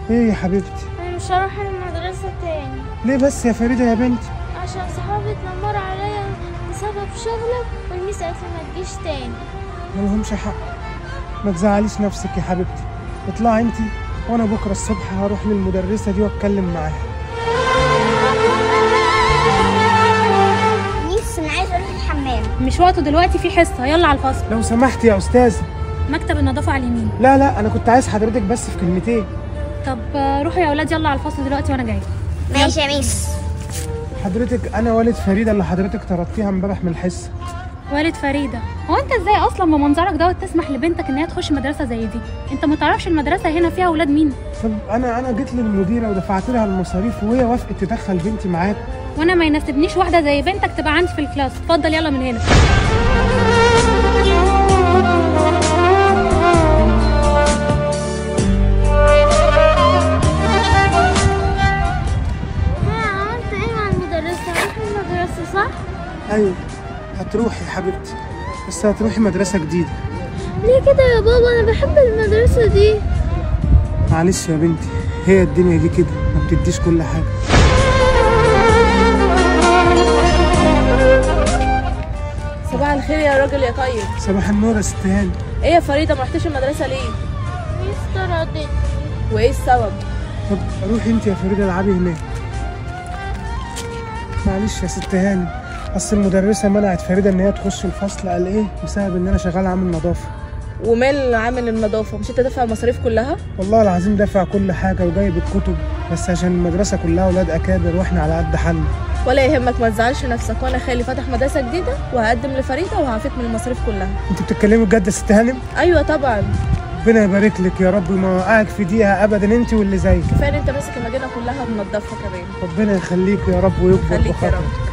ايه يا حبيبتي انا مش هروح المدرسة تاني ليه بس يا فريده يا بنتي عشان صحابي اتنمروا عليا بسبب شغلك والميس قالت لي ما تجيش تاني ملهمش حق ما تزعليش نفسك يا حبيبتي اطلعي انتي وانا بكره الصبح هروح للمدرسه دي واتكلم معاها ميس انا عايز اروح الحمام مش وقته دلوقتي في حصه يلا على الفصل لو سمحت يا استاذ مكتب النظافه على اليمين لا لا انا كنت عايز حضرتك بس في كلمتين طب آه، روحوا يا اولاد يلا على الفصل دلوقتي وانا جاي ماشي يا ميس حضرتك انا والد فريده اللي حضرتك طردتيها امبارح من الحصه والد فريده هو انت ازاي اصلا بمنظرك دوت تسمح لبنتك ان هي تخش مدرسه زي دي انت ما تعرفش المدرسه هنا فيها اولاد مين طب انا انا جيت للمديره ودفعت لها المصاريف وهي وافقت تدخل بنتي معاك وانا ما يناسبنيش واحده زي بنتك تبقى عندي في الكلاس اتفضل يلا من هنا ها عملت ايه مع المدرسة هروح المدرسة صح؟ ايوه هتروحي يا حبيبتي بس هتروحي مدرسه جديده ليه كده يا بابا انا بحب المدرسة دي معلش يا بنتي هي الدنيا دي كده ما بتديش كل حاجه صباح الخير يا راجل يا طيب صباح النور يا ست هاني ايه يا فريده ما رحتش المدرسه ليه ميس طردتني وايه السبب طب روحي انت يا فريده العبي هناك معلش يا ست هاني اصل المدرسه منعت فريده ان هي تخش الفصل قال ايه بسبب ان انا شغال عامل نظافه ومال عامل النظافه مش انت دافع المصاريف كلها والله العظيم دافع كل حاجه وجايب الكتب بس عشان المدرسه كلها ولاد اكابر واحنا على قد حالنا ولا يهمك ما تزعلش نفسك وانا خالي فتح مدرسه جديده وهقدم لفريده وهعفيك من المصاريف كلها انت بتتكلمي بجد يا ست هانم ايوه طبعا ربنا يبارك لك يا رب وما وقعك في دقيقه ابدا انت واللي زيك كفايه إن انت ماسك المدينه كلها منضفها كمان ربنا يخليك يا رب ويكبر خليك يا بخاطرك رب